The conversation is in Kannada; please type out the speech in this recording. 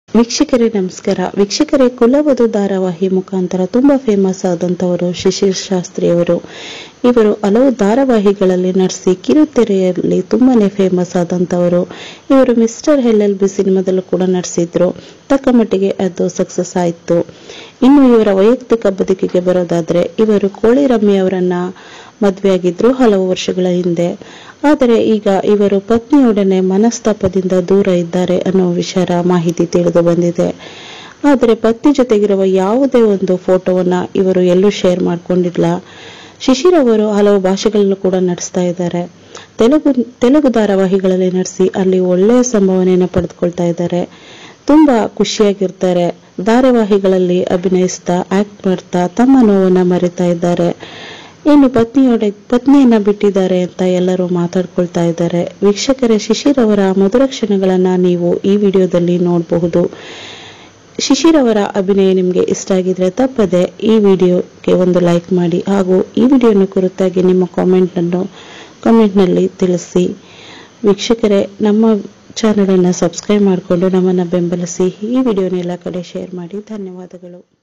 ವೀಕ್ಷಕರೇ ನಮಸ್ಕಾರ ವೀಕ್ಷಕರೇ ಕುಲವಧು ಧಾರಾವಾಹಿ ಮುಖಾಂತರ ತುಂಬಾ ಫೇಮಸ್ ಆದಂತವರು ಶಿಶಿರ್ ಶಾಸ್ತ್ರಿ ಅವರು ಇವರು ಹಲವು ಧಾರಾವಾಹಿಗಳಲ್ಲಿ ನಟಿಸಿ ಕಿರುತೆರೆಯಲ್ಲಿ ತುಂಬಾನೇ ಫೇಮಸ್ ಆದಂತವರು ಇವರು ಮಿಸ್ಟರ್ ಎಲ್ ಎಲ್ ಬಿ ಸಿನಿಮಾದಲ್ಲೂ ಕೂಡ ನಟಿಸಿದ್ರು ತಕ್ಕ ಮಟ್ಟಿಗೆ ಅದು ಸಕ್ಸಸ್ ಆಯಿತು ಇನ್ನು ಇವರ ವೈಯಕ್ತಿಕ ಬದುಕಿಗೆ ಬರೋದಾದ್ರೆ ಇವರು ಕೋಳಿ ರಮ್ಮಿ ಅವರನ್ನ ಮದುವೆಯಾಗಿದ್ರು ಹಲವು ವರ್ಷಗಳ ಹಿಂದೆ ಆದರೆ ಈಗ ಇವರು ಪತ್ನಿಯೊಡನೆ ಮನಸ್ತಾಪದಿಂದ ದೂರ ಇದ್ದಾರೆ ಅನ್ನೋ ವಿಚಾರ ಮಾಹಿತಿ ತಿಳಿದು ಬಂದಿದೆ ಆದರೆ ಪತ್ನಿ ಜೊತೆಗಿರುವ ಯಾವುದೇ ಒಂದು ಫೋಟೋವನ್ನ ಇವರು ಎಲ್ಲೂ ಶೇರ್ ಮಾಡ್ಕೊಂಡಿಲ್ಲ ಶಿಶಿರ್ ಅವರು ಹಲವು ಭಾಷೆಗಳಲ್ಲೂ ಕೂಡ ನಟಿಸ್ತಾ ಇದ್ದಾರೆ ತೆಲುಗು ತೆಲುಗು ಧಾರಾವಾಹಿಗಳಲ್ಲಿ ನಟಿಸಿ ಅಲ್ಲಿ ಒಳ್ಳೆಯ ಸಂಭಾವನೆಯನ್ನು ಪಡೆದುಕೊಳ್ತಾ ಇದ್ದಾರೆ ತುಂಬಾ ಖುಷಿಯಾಗಿರ್ತಾರೆ ಧಾರಾವಾಹಿಗಳಲ್ಲಿ ಅಭಿನಯಿಸ್ತಾ ಆಕ್ಟ್ ಮಾಡ್ತಾ ತಮ್ಮ ನೋವನ್ನ ಮರಿತಾ ಇದ್ದಾರೆ ಇನ್ನು ಪತ್ನಿಯೊಡೆ ಪತ್ನಿಯನ್ನ ಬಿಟ್ಟಿದ್ದಾರೆ ಅಂತ ಎಲ್ಲರೂ ಮಾತಾಡ್ಕೊಳ್ತಾ ಇದ್ದಾರೆ ವೀಕ್ಷಕರೇ ಶಿಶಿರ್ ಅವರ ಮಧುರ ಕ್ಷಣಗಳನ್ನ ನೀವು ಈ ವಿಡಿಯೋದಲ್ಲಿ ನೋಡಬಹುದು ಶಿಶಿರ್ ಅವರ ಅಭಿನಯ ನಿಮಗೆ ಇಷ್ಟ ಆಗಿದ್ರೆ ತಪ್ಪದೆ ಈ ವಿಡಿಯೋಗೆ ಒಂದು ಲೈಕ್ ಮಾಡಿ ಹಾಗೂ ಈ ವಿಡಿಯೋನ ಕುರಿತಾಗಿ ನಿಮ್ಮ ಕಾಮೆಂಟ್ ಅನ್ನು ಕಾಮೆಂಟ್ನಲ್ಲಿ ತಿಳಿಸಿ ವೀಕ್ಷಕರೇ ನಮ್ಮ ಚಾನಲನ್ನು ಸಬ್ಸ್ಕ್ರೈಬ್ ಮಾಡಿಕೊಂಡು ನಮ್ಮನ್ನು ಬೆಂಬಲಿಸಿ ಈ ವಿಡಿಯೋನ ಎಲ್ಲ ಕಡೆ ಶೇರ್ ಮಾಡಿ ಧನ್ಯವಾದಗಳು